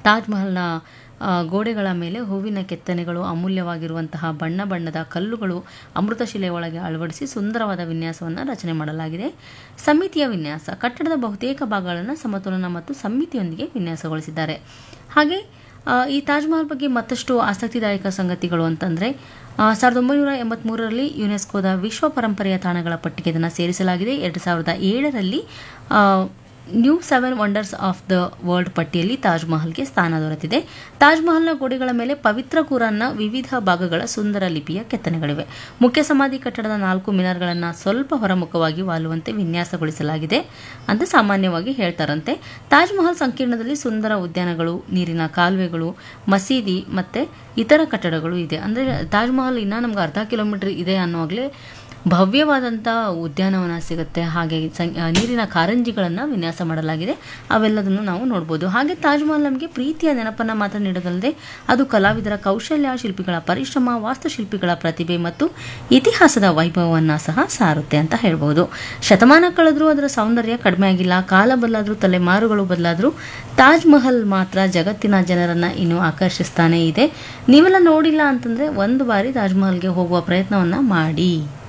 ತಾಜ್ ಮಹಲ್ನ ಆ, ಗೋಡೆಗಳ ಮೇಲೆ ಹೂವಿನ ಕೆತ್ತನೆಗಳು ಅಮೂಲ್ಯವಾಗಿರುವಂತಹ ಬಣ್ಣ ಬಣ್ಣದ ಕಲ್ಲುಗಳು ಅಮೃತಶಿಲೆ ಒಳಗೆ ಅಳವಡಿಸಿ ಸುಂದರವಾದ ವಿನ್ಯಾಸವನ್ನು ರಚನೆ ಮಾಡಲಾಗಿದೆ ಸಮಿತಿಯ ವಿನ್ಯಾಸ ಕಟ್ಟಡದ ಬಹುತೇಕ ಭಾಗಗಳನ್ನು ಸಮತೋಲನ ಮತ್ತು ಸಮಿತಿಯೊಂದಿಗೆ ವಿನ್ಯಾಸಗೊಳಿಸಿದ್ದಾರೆ ಹಾಗೆ ಆ, ಈ ತಾಜ್ ಮಹಲ್ ಬಗ್ಗೆ ಮತ್ತಷ್ಟು ಆಸಕ್ತಿದಾಯಕ ಸಂಗತಿಗಳು ಅಂತಂದರೆ ಸಾವಿರದ ಒಂಬೈನೂರ ಎಂಬತ್ತ್ಮೂರರಲ್ಲಿ ಯುನೆಸ್ಕೋದ ವಿಶ್ವ ಪರಂಪರೆಯ ತಾಣಗಳ ಪಟ್ಟಿಗೆ ಇದನ್ನು ಸೇರಿಸಲಾಗಿದೆ ಎರಡು ಸಾವಿರದ ಏಳರಲ್ಲಿ ಆ, new seven wonders of the world ಪಟ್ಟಿಯಲ್ಲಿ ತಾಜ್ ಮಹಲ್ಗೆ ಸ್ಥಾನ ದೊರೆತಿದೆ ತಾಜ್ ಮಹಲ್ನ ಗೋಡೆಗಳ ಮೇಲೆ ಪವಿತ್ರ ಕುರಾನ್ನ ವಿವಿಧ ಭಾಗಗಳ ಸುಂದರ ಲಿಪಿಯ ಕೆತ್ತನೆಗಳಿವೆ ಮುಖ್ಯ ಸಮಾಧಿ ಕಟ್ಟಡದ ನಾಲ್ಕು ಮಿನಾರ್ಗಳನ್ನು ಸ್ವಲ್ಪ ಹೊರಮುಖವಾಗಿ ವಾಲುವಂತೆ ವಿನ್ಯಾಸಗೊಳಿಸಲಾಗಿದೆ ಅಂತ ಸಾಮಾನ್ಯವಾಗಿ ಹೇಳ್ತಾರಂತೆ ತಾಜ್ ಮಹಲ್ ಸಂಕೀರ್ಣದಲ್ಲಿ ಸುಂದರ ಉದ್ಯಾನಗಳು ನೀರಿನ ಕಾಲುವೆಗಳು ಮಸೀದಿ ಮತ್ತು ಇತರ ಕಟ್ಟಡಗಳು ಇದೆ ಅಂದರೆ ತಾಜ್ ಮಹಲ್ ಇನ್ನೂ ನಮ್ಗೆ ಅರ್ಧ ಕಿಲೋಮೀಟರ್ ಇದೆ ಅನ್ನುವಾಗಲೇ ಭವ್ಯವಾದಂಥ ಉದ್ಯಾನವನ ಸಿಗುತ್ತೆ ಹಾಗೆ ಸಂ- ಆ, ನೀರಿನ ಕಾರಂಜಿಗಳನ್ನು ವಿನ್ಯಾಸ ಮಾಡಲಾಗಿದೆ ಅವೆಲ್ಲದನ್ನು ನಾವು ನೋಡ್ಬೋದು ಹಾಗೆ ತಾಜ್ ಮಹಲ್ ನಮಗೆ ಪ್ರೀತಿಯ ನೆನಪನ್ನು ಮಾತ್ರ ನೀಡೋದಲ್ಲದೆ ಅದು ಕಲಾವಿದರ ಕೌಶಲ್ಯ ಶಿಲ್ಪಿಗಳ ಪರಿಶ್ರಮ ವಾಸ್ತುಶಿಲ್ಪಿಗಳ ಪ್ರತಿಭೆ ಮತ್ತು ಇತಿಹಾಸದ ವೈಭವವನ್ನು ಸಹ ಸಾರುತ್ತೆ ಅಂತ ಹೇಳ್ಬೋದು ಶತಮಾನ ಕಳೆದರೂ ಅದರ ಸೌಂದರ್ಯ ಕಡಿಮೆ ಆಗಿಲ್ಲ ಕಾಲ ಬದಲಾದರೂ ತಲೆಮಾರುಗಳು ಬದಲಾದರೂ ತಾಜ್ ಮಹಲ್ ಮಾತ್ರ ಜಗತ್ತಿನ ಜನರನ್ನು ಇನ್ನೂ ಆಕರ್ಷಿಸ್ತಾನೇ ಇದೆ ನೀವೆಲ್ಲ ನೋಡಿಲ್ಲ ಅಂತಂದರೆ ಒಂದು ಬಾರಿ ತಾಜ್ ಮಹಲ್ಗೆ ಹೋಗುವ ಪ್ರಯತ್ನವನ್ನು ಮಾಡಿ